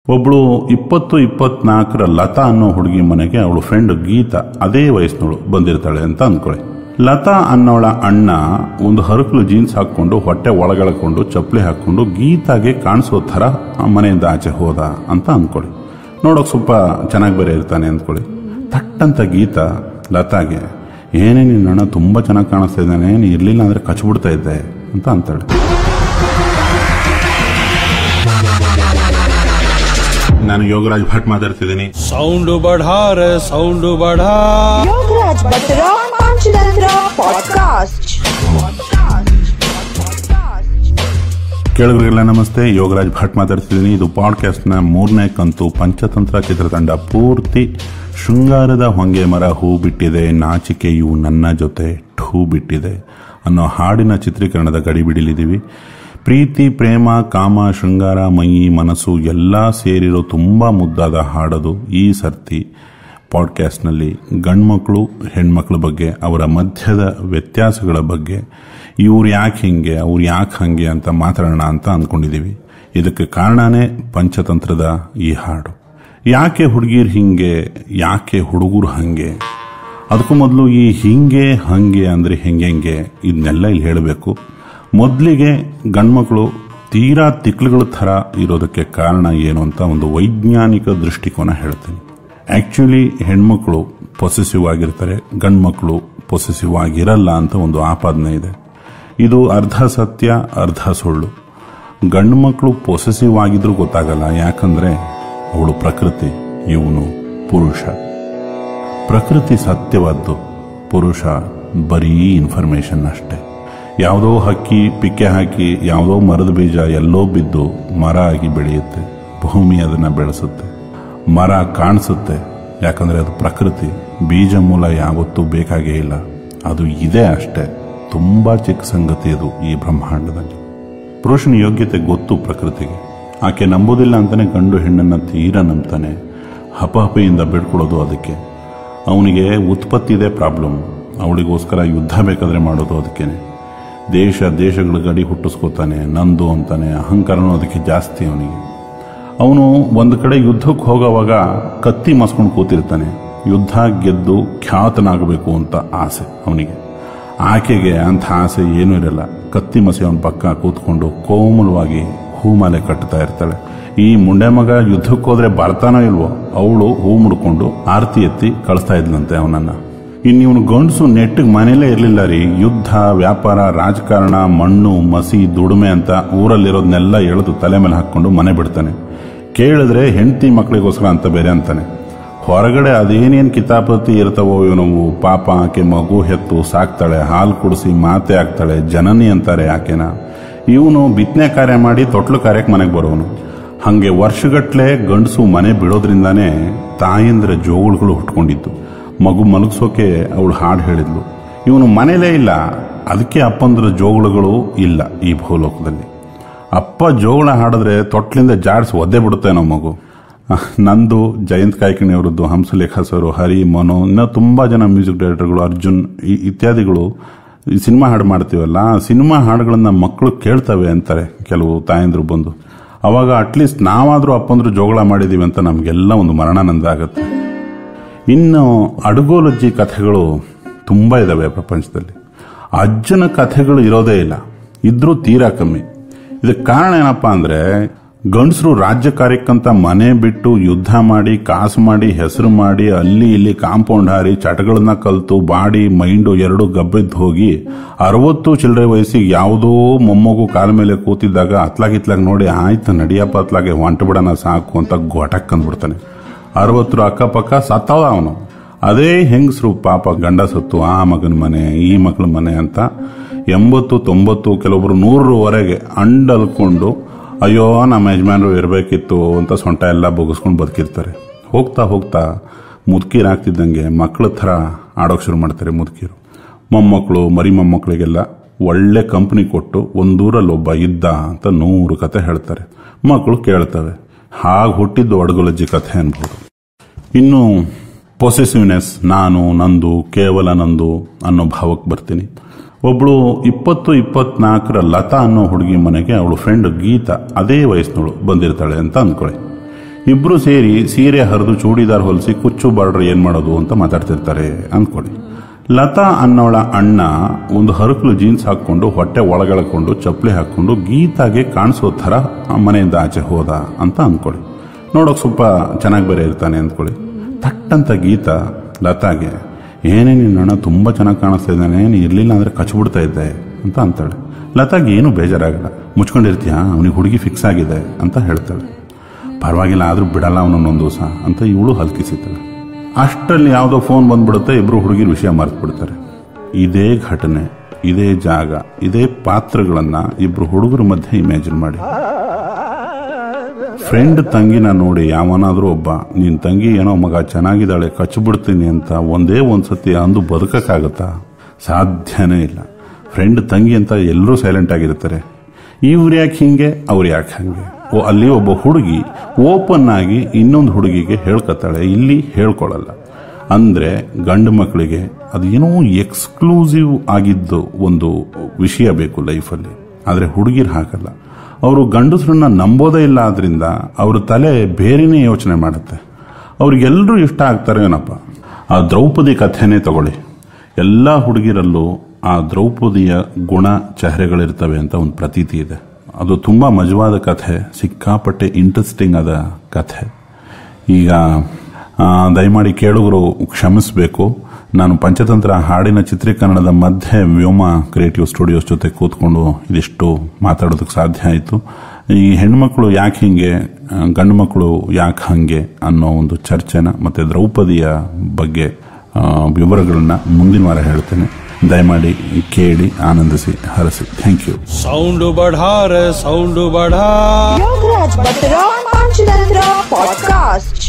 ಒಬ್ಳು ಇಪ್ಪತ್ತು ಇಪ್ಪತ್ನಾಲ್ಕರ ಲತಾ ಅನ್ನೋ ಹುಡುಗಿ ಮನೆಗೆ ಅವಳು ಫ್ರೆಂಡ್ ಗೀತಾ ಅದೇ ವಯಸ್ಸಿನವಳು ಬಂದಿರ್ತಾಳೆ ಅಂತ ಅಂದ್ಕೊಳ್ಳಿ ಲತಾ ಅನ್ನೋಳ ಅಣ್ಣ ಒಂದು ಹರಕಲು ಜೀನ್ಸ್ ಹಾಕೊಂಡು ಹೊಟ್ಟೆ ಒಳಗೆಳ್ಕೊಂಡು ಚಪ್ಪಲಿ ಹಾಕೊಂಡು ಗೀತಾಗೆ ಕಾಣಿಸೋ ಥರ ಆ ಮನೆಯಿಂದ ಆಚೆ ಹೋದ ಅಂತ ಅಂದ್ಕೊಳ್ಳಿ ನೋಡೋಕೆ ಸ್ವಲ್ಪ ಚೆನ್ನಾಗಿ ಬೇರೆ ಇರ್ತಾನೆ ಅಂದ್ಕೊಳ್ಳಿ ತಟ್ಟಂತ ಗೀತಾ ಲತಾಗೆ ಏನೇ ನಿನ್ನ ಅಣ್ಣ ತುಂಬ ಚೆನ್ನಾಗಿ ಕಾಣಿಸ್ತಾ ಇದ್ದಾನೆ ನೀ ಇರಲಿಲ್ಲ ಅಂದರೆ ಕಚ್ಬಿಡ್ತಾ ಇದ್ದೆ ಅಂತ ಅಂತಾಳೆ ನಾನು ಯೋಗರಾಜ್ ಭಟ್ ಮಾತಾಡ್ತಿದ್ದೀನಿ ಸೌಂಡ್ ಬಢಾ ರೇ ಸೌಂಡ್ ಬಢಾ Yogaraj Batra Panchatantra Podcast. ಕೇಳುಗರಿಗೆಲ್ಲ ನಮಸ್ತೆ ಯೋಗರಾಜ್ ಭಟ್ ಮಾತಾಡ್ತಿದ್ದೀನಿ ಇದು ಪಾಡ್ಕಾಸ್ಟ್ನ ಮೂರನೇ ಕಂತು ಪಂಚತಂತ್ರ ಚಿತ್ರತಂಡ ಪೂರ್ತಿ ಶೃಂಗಾರದ ಹೊಂಗೆ ಮರ ಹೂ ಬಿಟ್ಟಿದೆ ನಾಚಿಕೆಯು ನನ್ನ ಜೊತೆ ಠೂ ಬಿಟ್ಟಿದೆ ಅನ್ನೋ ಹಾಡಿನ ಚಿತ್ರೀಕರಣದ ಗಡಿ ಬಿಡಿಲಿದ್ದೀವಿ ಪ್ರೀತಿ ಪ್ರೇಮ ಕಾಮ ಶೃಂಗಾರ ಮಯಿ ಮನಸ್ಸು ಎಲ್ಲ ಸೇರಿರೋ ತುಂಬ ಮುದ್ದಾದ ಹಾಡೋದು ಈ ಸರ್ತಿ ಪಾಡ್ಕಾಸ್ಟ್ನಲ್ಲಿ ಗಂಡ್ಮಕ್ಳು ಹೆಣ್ಮಕ್ಳ ಬಗ್ಗೆ ಅವರ ಮಧ್ಯದ ವ್ಯತ್ಯಾಸಗಳ ಬಗ್ಗೆ ಇವ್ರು ಯಾಕೆ ಹಿಂಗೆ ಅವ್ರು ಯಾಕೆ ಹಂಗೆ ಅಂತ ಮಾತಾಡೋಣ ಅಂತ ಅಂದ್ಕೊಂಡಿದ್ದೀವಿ ಇದಕ್ಕೆ ಕಾರಣನೇ ಪಂಚತಂತ್ರದ ಈ ಹಾಡು ಯಾಕೆ ಹುಡುಗಿರ್ ಹಿಂಗೆ ಯಾಕೆ ಹುಡುಗರು ಹಂಗೆ ಅದಕ್ಕೂ ಮೊದಲು ಈ ಹಿಂಗೆ ಹಂಗೆ ಅಂದರೆ ಹೆಂಗೆ ಹೆಂಗೆ ಇದನ್ನೆಲ್ಲ ಇಲ್ಲಿ ಹೇಳಬೇಕು ಮೊದಲಿಗೆ ಗಂಡ್ಮಕ್ಳು ತೀರಾ ತಿಕ್ಳುಗಳ ಥರ ಇರೋದಕ್ಕೆ ಕಾರಣ ಏನು ಅಂತ ಒಂದು ವೈಜ್ಞಾನಿಕ ದೃಷ್ಟಿಕೋನ ಹೇಳ್ತೀನಿ ಆಕ್ಚುಲಿ ಹೆಣ್ಮಕ್ಳು ಪೊಸೆಸಿವ್ ಆಗಿರ್ತಾರೆ ಗಂಡ್ಮಕ್ಳು ಪೊಸೆಸಿವ್ ಆಗಿರಲ್ಲ ಅಂತ ಒಂದು ಆಪಾದನೆ ಇದೆ ಇದು ಅರ್ಧ ಸತ್ಯ ಅರ್ಧ ಸುಳ್ಳು ಗಂಡು ಮಕ್ಕಳು ಪೊಸೆಸಿವ್ ಆಗಿದ್ರೂ ಗೊತ್ತಾಗಲ್ಲ ಯಾಕಂದ್ರೆ ಅವಳು ಪ್ರಕೃತಿ ಇವನು ಪುರುಷ ಪ್ರಕೃತಿ ಸತ್ಯವಾದ್ದು ಪುರುಷ ಬರೀ ಇನ್ಫಾರ್ಮೇಶನ್ ಅಷ್ಟೇ ಯಾವುದೋ ಹಕ್ಕಿ ಪಿಕ್ಕೆ ಹಾಕಿ ಯಾವುದೋ ಮರದ ಬೀಜ ಎಲ್ಲೋ ಬಿದ್ದು ಮರ ಆಗಿ ಬೆಳೆಯುತ್ತೆ ಭೂಮಿ ಅದನ್ನು ಬೆಳೆಸುತ್ತೆ ಮರ ಕಾಣಿಸುತ್ತೆ ಯಾಕಂದ್ರೆ ಅದು ಪ್ರಕೃತಿ ಬೀಜ ಮೂಲ ಯಾವತ್ತೂ ಬೇಕಾಗೇ ಇಲ್ಲ ಅದು ಇದೆ ಅಷ್ಟೇ ತುಂಬಾ ಚಿಕ್ಕ ಸಂಗತಿ ಅದು ಈ ಬ್ರಹ್ಮಾಂಡದಲ್ಲಿ ಪುರುಷನ ಯೋಗ್ಯತೆ ಗೊತ್ತು ಪ್ರಕೃತಿಗೆ ಆಕೆ ನಂಬೋದಿಲ್ಲ ಅಂತಾನೆ ಗಂಡು ಹೆಣ್ಣನ್ನ ತೀರಾ ನಂಬ್ತಾನೆ ಹಪಹಪೆಯಿಂದ ಬೇಡ್ಕೊಳ್ಳೋದು ಅದಕ್ಕೆ ಅವನಿಗೆ ಉತ್ಪತ್ತಿ ಇದೆ ಪ್ರಾಬ್ಲಮ್ ಅವಳಿಗೋಸ್ಕರ ಯುದ್ಧ ಬೇಕಾದ್ರೆ ಮಾಡೋದು ಅದಕ್ಕೇನೆ ದೇಶ ದೇಶಗಳ ಗಡಿ ಹುಟ್ಟಿಸ್ಕೋತಾನೆ ನಂದು ಅಂತಾನೆ ಅಹಂಕಾರನೂ ಅದಕ್ಕೆ ಜಾಸ್ತಿ ಅವನಿಗೆ ಅವನು ಒಂದು ಕಡೆ ಯುದ್ಧಕ್ಕೆ ಹೋಗೋವಾಗ ಕತ್ತಿ ಮಸ್ಕೊಂಡು ಕೂತಿರ್ತಾನೆ ಯುದ್ಧ ಗೆದ್ದು ಖ್ಯಾತನಾಗಬೇಕು ಅಂತ ಆಸೆ ಅವನಿಗೆ ಆಕೆಗೆ ಅಂಥ ಆಸೆ ಏನೂ ಇರಲ್ಲ ಕತ್ತಿ ಮಸಿ ಅವನ ಪಕ್ಕ ಕೂತ್ಕೊಂಡು ಕೋಮಲವಾಗಿ ಹೂಮಾಲೆ ಕಟ್ತಾ ಇರ್ತಾಳೆ ಈ ಮುಂಡೆ ಮಗ ಯುದ್ಧಕ್ಕೆ ಹೋದ್ರೆ ಬರ್ತಾನೋ ಇಲ್ವೋ ಅವಳು ಹೂ ಮುಡ್ಕೊಂಡು ಆರತಿ ಎತ್ತಿ ಕಳಿಸ್ತಾ ಇದ್ಲಂತೆ ಅವನನ್ನ ಇನ್ನು ಇವನು ಗಂಡಸು ನೆಟ್ಟಿಗೆ ಮನೇಲೇ ಇರಲಿಲ್ಲ ರೀ ಯುದ್ಧ ವ್ಯಾಪಾರ ರಾಜಕಾರಣ ಮಣ್ಣು ಮಸಿ ದುಡಿಮೆ ಅಂತ ಊರಲ್ಲಿರೋದನ್ನೆಲ್ಲ ಎಳೆದು ತಲೆ ಮೇಲೆ ಹಾಕೊಂಡು ಮನೆ ಬಿಡ್ತಾನೆ ಕೇಳಿದ್ರೆ ಹೆಂಡತಿ ಮಕ್ಕಳಿಗೋಸ್ಕರ ಅಂತ ಬೇರೆ ಅಂತಾನೆ ಹೊರಗಡೆ ಅದೇನೇನು ಕಿತಾಪತಿ ಇರ್ತಾವೋ ಇವನು ಪಾಪ ಆಕೆ ಮಗು ಹೆತ್ತು ಸಾಕ್ತಾಳೆ ಹಾಲು ಕುಡಿಸಿ ಮಾತೆ ಆಗ್ತಾಳೆ ಜನನಿ ಅಂತಾರೆ ಆಕೆನ ಇವನು ಬಿತ್ತನೆ ಕಾರ್ಯ ಮಾಡಿ ತೊಟ್ಲು ಕಾರ್ಯಕ್ಕೆ ಮನೆಗೆ ಬರೋನು ಹಂಗೆ ವರ್ಷಗಟ್ಲೆ ಗಂಡಸು ಮನೆ ಬಿಡೋದ್ರಿಂದಾನೇ ತಾಯಂದ್ರ ಜೋಗುಳುಗಳು ಹುಟ್ಕೊಂಡಿದ್ದು ಮಗು ಮಲಗಿಸೋಕೆ ಅವಳು ಹಾಡು ಹೇಳಿದ್ಲು ಇವನು ಮನೇಲೇ ಇಲ್ಲ ಅದಕ್ಕೆ ಅಪ್ಪಂದ್ರ ಜೋಗುಳುಗಳು ಇಲ್ಲ ಈ ಭೂಲೋಕದಲ್ಲಿ ಅಪ್ಪ ಜೋಗುಳ ಹಾಡಿದ್ರೆ ತೊಟ್ಲಿಂದ ಜಾಡ್ಸಿ ಒದ್ದೆ ಬಿಡುತ್ತೆ ನಮ್ಮ ಮಗು ಅಹ್, ನಂದು ಜಯಂತ್ ಕಾಯ್ಕಿಣಿ ಅವರದ್ದು ಹಂಸಲೇಖ ಸರ್ ಹರಿ ಮನೋ ಇನ್ನ ತುಂಬಾ ಜನ ಮ್ಯೂಸಿಕ್ ಡೈರೆಕ್ಟರ್ಗಳು ಅರ್ಜುನ್ ಈ- ಇತ್ಯಾದಿಗಳು ಈ ಸಿನಿಮಾ ಹಾಡು ಮಾಡ್ತೀವಲ್ಲ ಆ ಸಿನಿಮಾ ಹಾಡುಗಳನ್ನ ಮಕ್ಕಳು ಕೇಳ್ತವೆ ಅಂತಾರೆ ಕೆಲವು ತಾಯಂದ್ರು ಬಂದು ಅವಾಗ ಅಟ್ಲೀಸ್ಟ್ ನಾವಾದ್ರೂ ಅಪ್ಪಂದ್ರು ಜೋಗಳ ಮಾಡಿದೀವಿ ಅಂತ ನಮಗೆಲ್ಲ ಒಂದು ಮರಣಾನಂದ ಆಗುತ್ತೆ ಇನ್ನು ಅಡುಗೋಲಜ್ಜಿ ಕಥೆಗಳು ತುಂಬ ಇದಾವೆ ಪ್ರಪಂಚದಲ್ಲಿ ಅಜ್ಜನ ಕಥೆಗಳು ಇರೋದೇ ಇಲ್ಲ ಇದ್ರೂ ತೀರಾ ಕಮ್ಮಿ ಇದಕ್ಕೆ ಕಾರಣ ಏನಪ್ಪಾ ಅಂದ್ರೆ ಗಂಡಸರು ರಾಜ್ಯ ಕಾರ್ಯಕ್ಕಂತ ಮನೆ ಬಿಟ್ಟು ಯುದ್ಧ ಮಾಡಿ ಕಾಸು ಮಾಡಿ ಹೆಸರು ಮಾಡಿ ಅಲ್ಲಿ ಇಲ್ಲಿ ಕಾಂಪೌಂಡ್ ಹಾರಿ ಚಟಗಳನ್ನ ಕಲ್ತು ಬಾಡಿ ಮೈಂಡು ಎರಡು ಗಬ್ಬೆದ್ದು ಹೋಗಿ ಅರವತ್ತು ಚಿಲ್ಲರೆ ವಯಸ್ಸಿಗೆ ಯಾವುದೋ ಮೊಮ್ಮಗು ಕಾಲ ಮೇಲೆ ಕೂತಿದ್ದಾಗ ಅತ್ಲಾಗಿತ್ಲಾಗ ನೋಡಿ ಆಯ್ತು ನಡಿಯಪ್ಪ ಅತ್ಲಾಗೆ ಹೊಂಟ ಬಿಡೋಣ ಸಾಕು ಅಂತ ಗೊಟಕ್ ಅಂದ್ಬಿಡ್ತಾನೆ ಅರವತ್ತರ ಅಕ್ಕಪಕ್ಕ ಸತ್ತವ ಅವನು ಅದೇ ಹೆಂಗಸರು ಪಾಪ ಗಂಡ ಸತ್ತು ಆ ಮಗನ ಮನೆ ಈ ಮಗಳ ಮನೆ ಅಂತ ಎಂಬತ್ತು ತೊಂಬತ್ತು ಕೆಲವೊಬ್ರು ನೂರರವರೆಗೆ ಅಂಡಲ್ಕೊಂಡು ಅಯ್ಯೋ ನಮ್ಮ ಯಜಮಾನರು ಇರಬೇಕಿತ್ತು ಅಂತ ಸೊಂಟ ಎಲ್ಲ ಬೊಗಿಸ್ಕೊಂಡು ಬದುಕಿರ್ತಾರೆ ಹೋಗ್ತಾ ಹೋಗ್ತಾ ಮುದುಕೀರಾಗ್ತಿದ್ದಂಗೆ ಮಕ್ಕಳ ಥರ ಆಡೋಕೆ ಶುರು ಮಾಡ್ತಾರೆ ಮುದುಕೀರು ಮೊಮ್ಮಕ್ಕಳು ಮರಿ ಮೊಮ್ಮಕ್ಕಳಿಗೆಲ್ಲ ಒಳ್ಳೆ ಕಂಪ್ನಿ ಕೊಟ್ಟು ಒಂದೂರಲ್ಲಿ ಒಬ್ಬ ಇದ್ದ ಅಂತ ನೂರು ಕತೆ ಹೇಳ್ತಾರೆ ಮಕ್ಕಳು ಕೇಳ್ತವೆ ಹಾಗೆ ಹುಟ್ಟಿದ್ದು ಅಡಗುಲಜ್ಜಿ ಕಥೆ ಅನ್ಬೋದು ಇನ್ನು ಪೊಸೆಸಿವ್ನೆಸ್ ನಾನು ನಂದು ಕೇವಲ ನಂದು ಅನ್ನೋ ಭಾವಕ್ಕೆ ಬರ್ತೀನಿ ಒಬ್ಳು ಇಪ್ಪತ್ತು ಇಪ್ಪತ್ನಾಲ್ಕರ ಲತಾ ಅನ್ನೋ ಹುಡುಗಿ ಮನೆಗೆ ಅವಳು ಫ್ರೆಂಡ್ ಗೀತಾ ಅದೇ ವಯಸ್ಸಿನವಳು ಬಂದಿರ್ತಾಳೆ ಅಂತ ಅಂದ್ಕೊಳ್ಳಿ ಇಬ್ರು ಸೇರಿ ಸೀರೆ ಹರಿದು ಚೂಡಿದಾರ್ ಹೊಲಿಸಿ ಕುಚ್ಚು ಬಾರ್ಡ್ರ್ ಏನ್ ಮಾಡೋದು ಅಂತ ಮಾತಾಡ್ತಿರ್ತಾರೆ ಅಂದ್ಕೊಳ್ಳಿ ಲತಾ ಅನ್ನೋಳ ಅಣ್ಣ ಒಂದು ಹರಕಲು ಜೀನ್ಸ್ ಹಾಕೊಂಡು ಹೊಟ್ಟೆ ಒಳಗೆಳ್ಕೊಂಡು ಚಪ್ಪಲಿ ಹಾಕೊಂಡು ಗೀತಾಗೆ ಕಾಣಿಸೋ ಥರ ಮನೆಯಿಂದ ಆಚೆ ಹೋದ ಅಂತ ಅಂದ್ಕೊಳ್ಳಿ ನೋಡೋಕೆ ಸ್ವಲ್ಪ ಚೆನ್ನಾಗಿ ಬೇರೆ ಇರ್ತಾನೆ ಅಂದ್ಕೊಳ್ಳಿ ತಟ್ಟಂತ ಗೀತಾ ಲತಾಗೆ ಏನೇ ನಿನ್ನ ಅಣ್ಣ ತುಂಬ ಚೆನ್ನಾಗಿ ಕಾಣಿಸ್ತಾ ಇದ್ದಾನೆ ನೀನು ಇರಲಿಲ್ಲ ಅಂದರೆ ಕಚ್ಬಿಡ್ತಾ ಇದ್ದೆ ಅಂತ ಅಂತಾಳೆ ಲತಾಗೆ ಏನೂ ಬೇಜಾರಾಗಲ್ಲ ಮುಚ್ಕೊಂಡಿರ್ತೀಯ ಅವನಿಗೆ ಹುಡುಗಿ ಫಿಕ್ಸ್ ಆಗಿದೆ ಅಂತ ಹೇಳ್ತಾಳೆ ಪರವಾಗಿಲ್ಲ ಆದರೂ ಬಿಡಲ್ಲ ಅವನನ್ನೊಂದು ದಿವಸ ಅಂತ ಇವಳು ಹಲ್ಕಿಸಿತಾಳೆ ಅಷ್ಟರಲ್ಲಿ ಯಾವುದೋ ಫೋನ್ ಬಂದ್ಬಿಡುತ್ತೆ ಇಬ್ರು ಹುಡುಗಿರ ವಿಷಯ ಮರ್ತು ಬಿಡ್ತಾರೆ ಇದೇ ಘಟನೆ ಇದೇ ಜಾಗ ಇದೇ ಪಾತ್ರಗಳನ್ನ ಇಬ್ರು ಹುಡುಗರ ಮಧ್ಯೆ ಇಮ್ಯಾಜಿನ್ ಮಾಡಿ ಫ್ರೆಂಡ್ ತಂಗಿನ ನೋಡಿ ಯಾವನಾದ್ರೂ ಒಬ್ಬ ನಿನ್ ತಂಗಿ ಏನೋ ಮಗ ಚೆನ್ನಾಗಿದ್ದಾಳೆ ಕಚ್ಚಿಬಿಡ್ತೀನಿ ಅಂತ ಒಂದೇ ಒಂದ್ಸತಿ ಅಂದು ಬದುಕಕ್ಕಾಗತ್ತಾ ಸಾಧ್ಯನೇ ಇಲ್ಲ ಫ್ರೆಂಡ್ ತಂಗಿ ಅಂತ ಎಲ್ಲರೂ ಸೈಲೆಂಟ್ ಆಗಿರ್ತಾರೆ ಇವ್ರು ಯಾಕೆ ಹಿಂಗೆ ಅವ್ರು ಯಾಕೆ ಹಂಗೆ ಓ ಅಲ್ಲಿ ಒಬ್ಬ ಹುಡುಗಿ ಓಪನ್ ಆಗಿ ಇನ್ನೊಂದು ಹುಡುಗಿಗೆ ಹೇಳ್ಕೊತಾಳೆ ಇಲ್ಲಿ ಹೇಳ್ಕೊಳಲ್ಲ ಅಂದ್ರೆ ಗಂಡು ಮಕ್ಕಳಿಗೆ ಅದೇನೋ ಎಕ್ಸ್ಕ್ಲೂಸಿವ್ ಆಗಿದ್ದು ಒಂದು ವಿಷಯ ಬೇಕು ಲೈಫಲ್ಲಿ ಆದ್ರೆ ಹುಡುಗಿರ್ ಹಾಕಲ್ಲ ಅವರು ಗಂಡಸರನ್ನ ನಂಬೋದೇ ಇಲ್ಲ ಆದ್ರಿಂದ ಅವ್ರ ತಲೆ ಬೇರೆನೇ ಯೋಚನೆ ಮಾಡುತ್ತೆ ಅವ್ರಿಗೆಲ್ಲರೂ ಇಷ್ಟ ಆಗ್ತಾರೆ ಏನಪ್ಪ ಆ ದ್ರೌಪದಿ ಕಥೆನೇ ತಗೊಳ್ಳಿ ಎಲ್ಲ ಹುಡುಗಿರಲ್ಲೂ ಆ ದ್ರೌಪದಿಯ ಗುಣ ಚೆಹರೆಗಳಿರ್ತವೆ ಅಂತ ಒಂದು ಪ್ರತೀತಿ ಇದೆ ಅದು ತುಂಬಾ ಮಜವಾದ ಕಥೆ ಸಿಕ್ಕಾಪಟ್ಟೆ ಇಂಟ್ರೆಸ್ಟಿಂಗ್ ಆದ ಕಥೆ ಈಗ ಆ, ದಯಮಾಡಿ ಕೇಳುಗರು ಕ್ಷಮಿಸಬೇಕು ನಾನು ಪಂಚತಂತ್ರ ಹಾಡಿನ ಚಿತ್ರೀಕರಣದ ಮಧ್ಯೆ ವ್ಯೋಮ ಕ್ರಿಯೇಟಿವ್ ಸ್ಟುಡಿಯೋಸ್ ಜೊತೆ ಕೂತ್ಕೊಂಡು ಇದಿಷ್ಟು ಮಾತಾಡೋದಕ್ಕೆ ಸಾಧ್ಯ ಆಯಿತು ಈ ಹೆಣ್ಮಕ್ಳು ಯಾಕೆ ಹಿಂಗೆ ಆ, ಗಂಡು ಮಕ್ಕಳು ಯಾಕೆ ಹಂಗೆ ಅನ್ನೋ ಒಂದು ಚರ್ಚೆನ ಮತ್ತೆ ದ್ರೌಪದಿಯ ಬಗ್ಗೆ ಆ, ವಿವರಗಳನ್ನ ಮುಂದಿನ ವಾರ ಹೇಳ್ತೇನೆ ದಯಮಾಡಿ ಕೇಳಿ ಆನಂದಿಸಿ ಹರಸಿ ಥ್ಯಾಂಕ್ ಯು साउंड बढ़ा रे साउंड बढ़ा Yogaraj Batra Panchatantra Podcast.